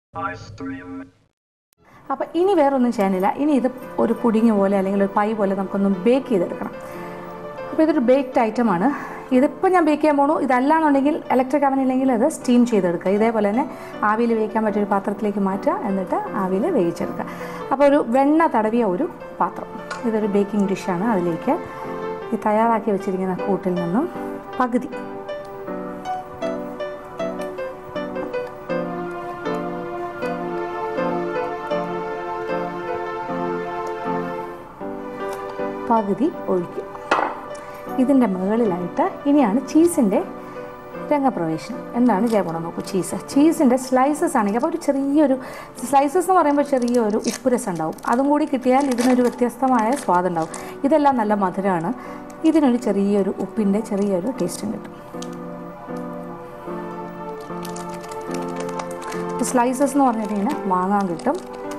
അപ്പോൾ ഇനി വേറൊന്നും ചെയ്യാനില്ല ഇനി ഇത് ഒരു പുഡിങ് പോലെ അല്ലെങ്കിൽ ഒരു പൈ പോലെ നമുക്കൊന്ന് ബേക്ക് ചെയ്തെടുക്കണം അപ്പോൾ ഇതൊരു ബേക്ക്ഡ് ഐറ്റമാണ് ഇതിപ്പോൾ ഞാൻ ബേക്ക് ചെയ്യാൻ പോണു ഇതല്ലാന്നുണ്ടെങ്കിൽ ഇലക്ട്രിക് അവൻ ഇല്ലെങ്കിൽ അത് സ്റ്റീം ചെയ്തെടുക്കുക ഇതേപോലെ തന്നെ ആവിയിൽ വേവിക്കാൻ പറ്റിയൊരു പാത്രത്തിലേക്ക് മാറ്റുക എന്നിട്ട് ആവിയിൽ വേവിച്ചെടുക്കുക അപ്പോൾ ഒരു വെണ്ണ തടവിയ ഒരു പാത്രം ഇതൊരു ബേക്കിംഗ് ഡിഷാണ് അതിലേക്ക് ഈ തയ്യാറാക്കി വെച്ചിരിക്കുന്ന കൂട്ടിൽ നിന്നും പകുതി പകുതി ഒഴിക്കും ഇതിൻ്റെ മുകളിലായിട്ട് ഇനിയാണ് ചീസിൻ്റെ രംഗപ്രവേശനം എന്താണ് ജയഗുണം നോക്കൂ ചീസ് ചീസിൻ്റെ സ്ലൈസസ് ആണെങ്കിൽ അപ്പോൾ ഒരു ചെറിയൊരു സ്ലൈസസ് എന്ന് പറയുമ്പോൾ ചെറിയൊരു ഉപ്പുരസം ഉണ്ടാവും അതും കൂടി കിട്ടിയാൽ ഇതിനൊരു വ്യത്യസ്തമായ സ്വാദുണ്ടാവും ഇതെല്ലാം നല്ല മധുരമാണ് ഇതിനൊരു ചെറിയൊരു ഉപ്പിൻ്റെ ചെറിയൊരു ടേസ്റ്റും കിട്ടും സ്ലൈസസ് എന്ന് പറഞ്ഞിട്ട് ഇങ്ങനെ വാങ്ങാൻ കിട്ടും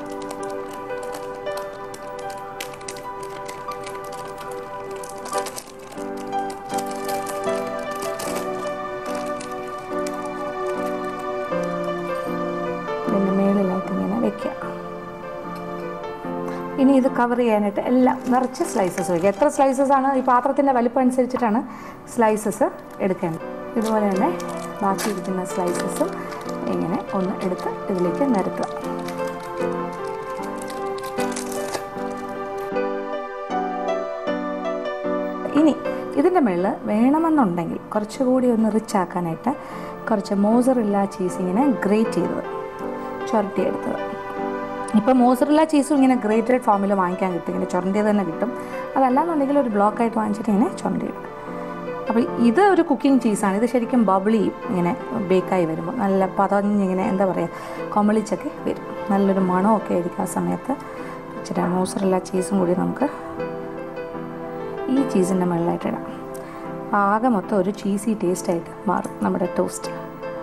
ഇതിൻ്റെ മേളിലായിട്ട് ഇങ്ങനെ വെക്കുക ഇനി ഇത് കവർ ചെയ്യാനായിട്ട് എല്ലാം നിറച്ച് സ്ലൈസസ് വയ്ക്കുക എത്ര സ്ലൈസസ് ആണ് ഈ പാത്രത്തിൻ്റെ വലിപ്പം അനുസരിച്ചിട്ടാണ് സ്ലൈസസ് എടുക്കേണ്ടത് ഇതുപോലെ തന്നെ ബാക്കിയിരിക്കുന്ന സ്ലൈസസും ഇങ്ങനെ ഒന്ന് എടുത്ത് ഇതിലേക്ക് നിരത്തുക ഇനി ഇതിൻ്റെ മുകളിൽ വേണമെന്നുണ്ടെങ്കിൽ കുറച്ചുകൂടി ഒന്ന് റിച്ച് ആക്കാനായിട്ട് കുറച്ച് മോസറില്ല ചീസ് ഇങ്ങനെ ഗ്രേറ്റ് ചെയ്തത് ചുരട്ടിയെടുത്തത് ഇപ്പോൾ മോസറില്ല ചീസും ഇങ്ങനെ ഗ്രേറ്റഡ് ഫോമിൽ വാങ്ങിക്കാൻ കിട്ടും ഇങ്ങനെ ചുരണ്ടിയത് തന്നെ കിട്ടും അതല്ലാന്നുണ്ടെങ്കിൽ ഒരു ബ്ലോക്കായിട്ട് വാങ്ങിച്ചിട്ട് ഇങ്ങനെ ചുരണ്ടിയിടും അപ്പോൾ ഇത് ഒരു കുക്കിംഗ് ചീസാണ് ഇത് ശരിക്കും ബബിളി ഇങ്ങനെ ബേക്കായി വരുമ്പോൾ നല്ല പതഞ്ഞിങ്ങനെ എന്താ പറയുക കൊമളിച്ചൊക്കെ വരും നല്ലൊരു മണമൊക്കെ ആയിരിക്കും ആ സമയത്ത് ഇച്ചിരി മോസറില്ല ചീസും കൂടി നമുക്ക് ഈ ചീസിൻ്റെ മുകളിലായിട്ട് ഇടാം ആകെ മൊത്തം ഒരു ചീസി ടേസ്റ്റായിട്ട് മാറും നമ്മുടെ ടോസ്റ്റ്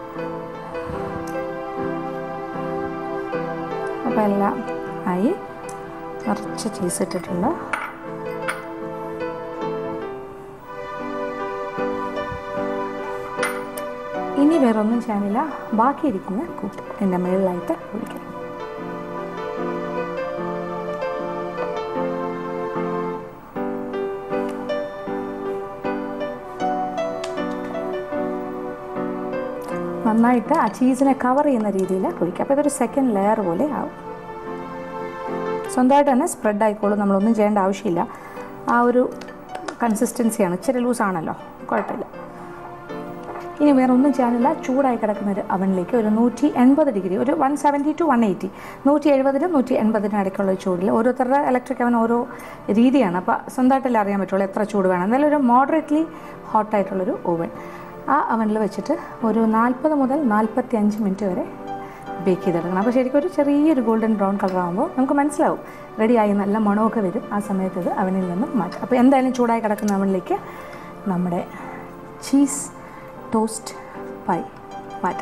അപ്പോൾ എല്ലാം ആയി നിറച്ച് ചീസ് ഇട്ടിട്ടുണ്ട് ഇനി വേറെ ഒന്നും ചെയ്യാനില്ല ബാക്കിയിരിക്കുന്ന കൂട്ട് എൻ്റെ മുകളിലായിട്ട് ഒഴിക്കണം നന്നായിട്ട് ആ ചീസിനെ കവർ ചെയ്യുന്ന രീതിയിൽ ഒഴിക്കുക അപ്പോൾ ഇതൊരു സെക്കൻഡ് ലെയർ പോലെ ആവും സ്വന്തമായിട്ട് തന്നെ സ്പ്രെഡ് ആയിക്കോളും നമ്മളൊന്നും ചെയ്യേണ്ട ആവശ്യമില്ല ആ ഒരു കൺസിസ്റ്റൻസിയാണ് ഇച്ചിരി ലൂസാണല്ലോ കുഴപ്പമില്ല ഇനി വേറെ ഒന്നും ചെയ്യാനില്ല ചൂടായി കിടക്കുന്ന ഒരു അവനിലേക്ക് ഒരു നൂറ്റി എൺപത് ഡിഗ്രി ഒരു one seventy two one eighty നൂറ്റി എഴുപതിനും നൂറ്റി എൺപതിനും ഇടയ്ക്കുള്ള ഒരു ചൂടിൽ ഓരോരുത്തരുടെ ഇലക്ട്രിക് അവൻ ഓരോ രീതിയാണ് അപ്പോൾ സ്വന്തമായിട്ടല്ലേ അറിയാൻ പറ്റുള്ളൂ എത്ര ചൂട് വേണം എന്തായാലും ഒരു മോഡറേറ്റ്ലി ഹോട്ടായിട്ടുള്ളൊരു ഓവൻ ആ അവനിൽ വെച്ചിട്ട് ഒരു നാൽപ്പത് മുതൽ നാൽപ്പത്തി അഞ്ച് മിനിറ്റ് വരെ ബേക്ക് ചെയ്തെടുക്കണം അപ്പോൾ ശരിക്കും ഒരു ചെറിയൊരു ഗോൾഡൻ ബ്രൗൺ കളർ ആകുമ്പോൾ നമുക്ക് മനസ്സിലാവും റെഡിയായി നല്ല മണമൊക്കെ വരും ആ സമയത്ത് ഇത് അവനിൽ നിന്നും മാറ്റാം അപ്പോൾ എന്തായാലും ചൂടായി കിടക്കുന്ന അവനിലേക്ക് നമ്മുടെ ചീസ് ടോസ്റ്റ് പൈ മാറ്റാം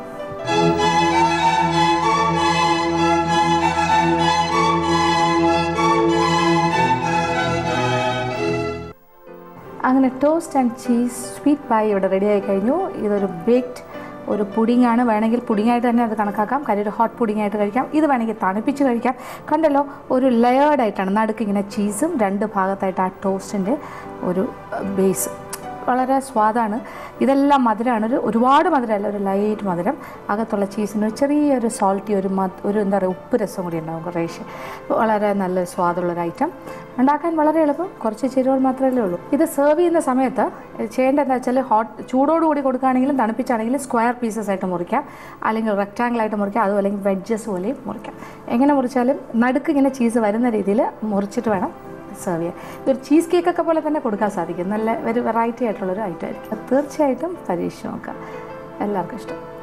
അങ്ങനെ toast and cheese sweet pie ഇവിടെ റെഡി ആയി കഴിഞ്ഞു ഇതൊരു ബേക്ക്ഡ് ഒരു പുഡിംഗ് ആണ് വേണമെങ്കിൽ പുഡിംഗ് ആയിട്ട് തന്നെ അത് കണക്കാക്കാം കാര്യം ഒരു ഹോട്ട് പുഡിംഗ് ആയിട്ട് കഴിക്കാം ഇത് വേണമെങ്കിൽ തണുപ്പിച്ച് കഴിക്കാം കണ്ടല്ലോ ഒരു ലെയേർഡ് ആയിട്ടാണ് നടുക്ക് ഇങ്ങനെ ചീസും രണ്ട് ഭാഗത്തായിട്ട് ആ ടോസ്റ്റിൻ്റെ ഒരു ബേസ് വളരെ സ്വാദാണ് ഇതെല്ലാം മധുരമാണ് ഒരു ഒരുപാട് മധുരമല്ല ഒരു ലൈറ്റ് മധുരം അകത്തുള്ള ചീസിന് ഒരു ചെറിയൊരു സോൾട്ടി ഒരു മധ് ഒരു എന്താ പറയുക ഉപ്പ് രസം കൂടി ഉണ്ടാകും കുറേശ്ശെ വളരെ നല്ല സ്വാദുള്ളൊരു ഐറ്റം ഉണ്ടാക്കാൻ വളരെ എളുപ്പം കുറച്ച് ചേരുവകൾ മാത്രമേ ഉള്ളൂ ഇത് സെർവ് ചെയ്യുന്ന സമയത്ത് ചെയ്യേണ്ടത് എന്താ വെച്ചാൽ ഹോട്ട് ചൂടോടുകൂടി കൊടുക്കുകയാണെങ്കിലും തണുപ്പിച്ചാണെങ്കിലും സ്ക്വയർ പീസസ് ആയിട്ട് മുറിക്കാം അല്ലെങ്കിൽ റെക്റ്റാങ്കിൾ ആയിട്ട് മുറിക്കാം അതും അല്ലെങ്കിൽ വെഡ്ജസ് പോലെയും മുറിക്കാം എങ്ങനെ മുറിച്ചാലും നടുക്ക് ഇങ്ങനെ ചീസ് വരുന്ന രീതിയിൽ മുറിച്ചിട്ട് വേണം സെർവ് ചെയ്യാം ഇതൊരു ചീസ് കേക്കൊക്കെ പോലെ തന്നെ കൊടുക്കാൻ സാധിക്കും നല്ല ഒരു വെറൈറ്റി ആയിട്ടുള്ളൊരു ഐറ്റം ആയിരിക്കും തീർച്ചയായിട്ടും പരീക്ഷിച്ച് നോക്കാം എല്ലാവർക്കും ഇഷ്ടം